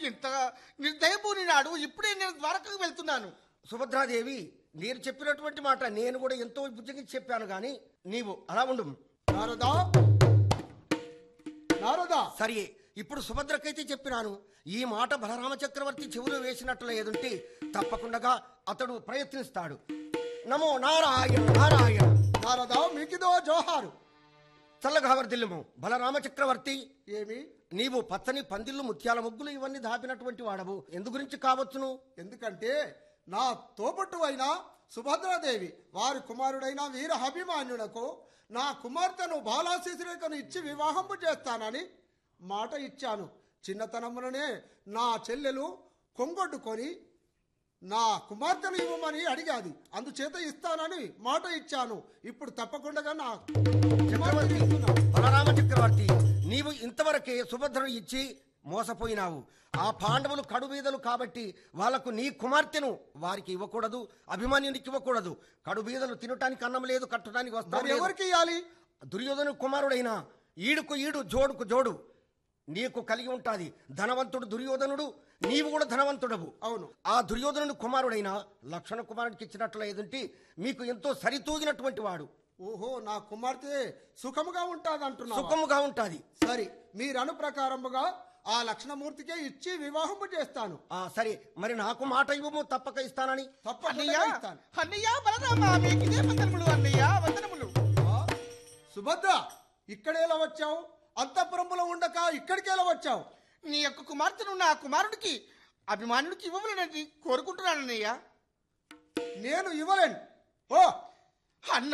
ఇంత నిర్దయపూనినాడు ఇప్పుడే నేను ద్వారకకు వెళ్తున్నాను సుభద్రాదేవి మీరు చెప్పినటువంటి మాట నేను కూడా ఎంతో బుజ్జగించి చెప్పాను గాని నీవు అలా ఉండు నారదా నారదా సరే ఇప్పుడు సుభద్రకైతే చెప్పినాను ఈ మాట బలరామ చక్రవర్తి చెవులో వేసినట్లు ఏదుంటే తప్పకుండా అతడు ప్రయత్నిస్తాడు నమో నారాయణ నారాయణ నారదా మీకిదో జోహారు చల్లగా వర్ధిల్లుము బలరామ చక్రవర్తి ఏమి నీవు పచ్చని పందిళ్ళు ముత్యాల ముగ్గులు ఇవన్నీ దాపినటువంటి వాడవు ఎందు గురించి కావచ్చును ఎందుకంటే నా తోబట్టు అయిన సుభద్రాదేవి వారి కుమారుడైన వీర అభిమాన్యులకు నా కుమార్తెను బాలాశిశురేఖను ఇచ్చి వివాహము చేస్తానని మాట ఇచ్చాను చిన్నతనముననే నా చెల్లెలు కొంగొడ్డుకొని నా కుమార్తెను ఇవ్వమని అడిగాది అందుచేత ఇస్తానని మాట ఇచ్చాను ఇప్పుడు తప్పకుండా నా చక్రవర్తి బలరామ చక్రవర్తి నీవు ఇంతవరకే సుభద్రను ఇచ్చి మోసపోయినావు ఆ పాండవులు కడుబీదలు కాబట్టి వాళ్లకు నీ కుమార్తెను వారికి ఇవ్వకూడదు అభిమాన్యునికి ఇవ్వకూడదు కడుబీదలు తినటానికి అన్నం లేదు కట్టడానికి మరి వస్తాను ఎవరికి ఇవ్వాలి దుర్యోధను కుమారుడైన ఈడుకు ఈడు జోడుకు జోడు నీకు కలిగి ఉంటాది ధనవంతుడు దుర్యోధనుడు నీవు కూడా ధనవంతుడవు అవును ఆ దుర్యోధనుడు కుమారుడైన లక్షణ కుమారుడికి ఇచ్చినట్లు ఏదంటే మీకు ఎంతో సరితూగినటువంటి వాడు ఓహో నా కుమార్తె సుఖముగా ఉంటాది అంటున్నా సుఖముగా ఉంటాది సరే మీరను ప్రకారముగా ఆ లక్షణమూర్తికే ఇచ్చి వివాహము చేస్తాను ఆ సరే మరి నాకు మాట ఇవ్వము తప్పక ఇస్తానని తప్పకుండా అన్నయ్య ఇస్తాను అన్నయ్య బలరామ మీకు ఇదే వందనములు అన్నయ్య వందనములు ఆ, సుభద్ర ఇక్కడేలా వచ్చావు అంతఃపురంలో ఉండక ఇక్కడికేలా వచ్చావు నీ యొక్క కుమార్తెను నా కుమారుడికి అభిమానుడికి ఇవ్వమని కోరుకుంటున్నానన్నయ్య నేను ఇవ్వలేను ఓ అన్న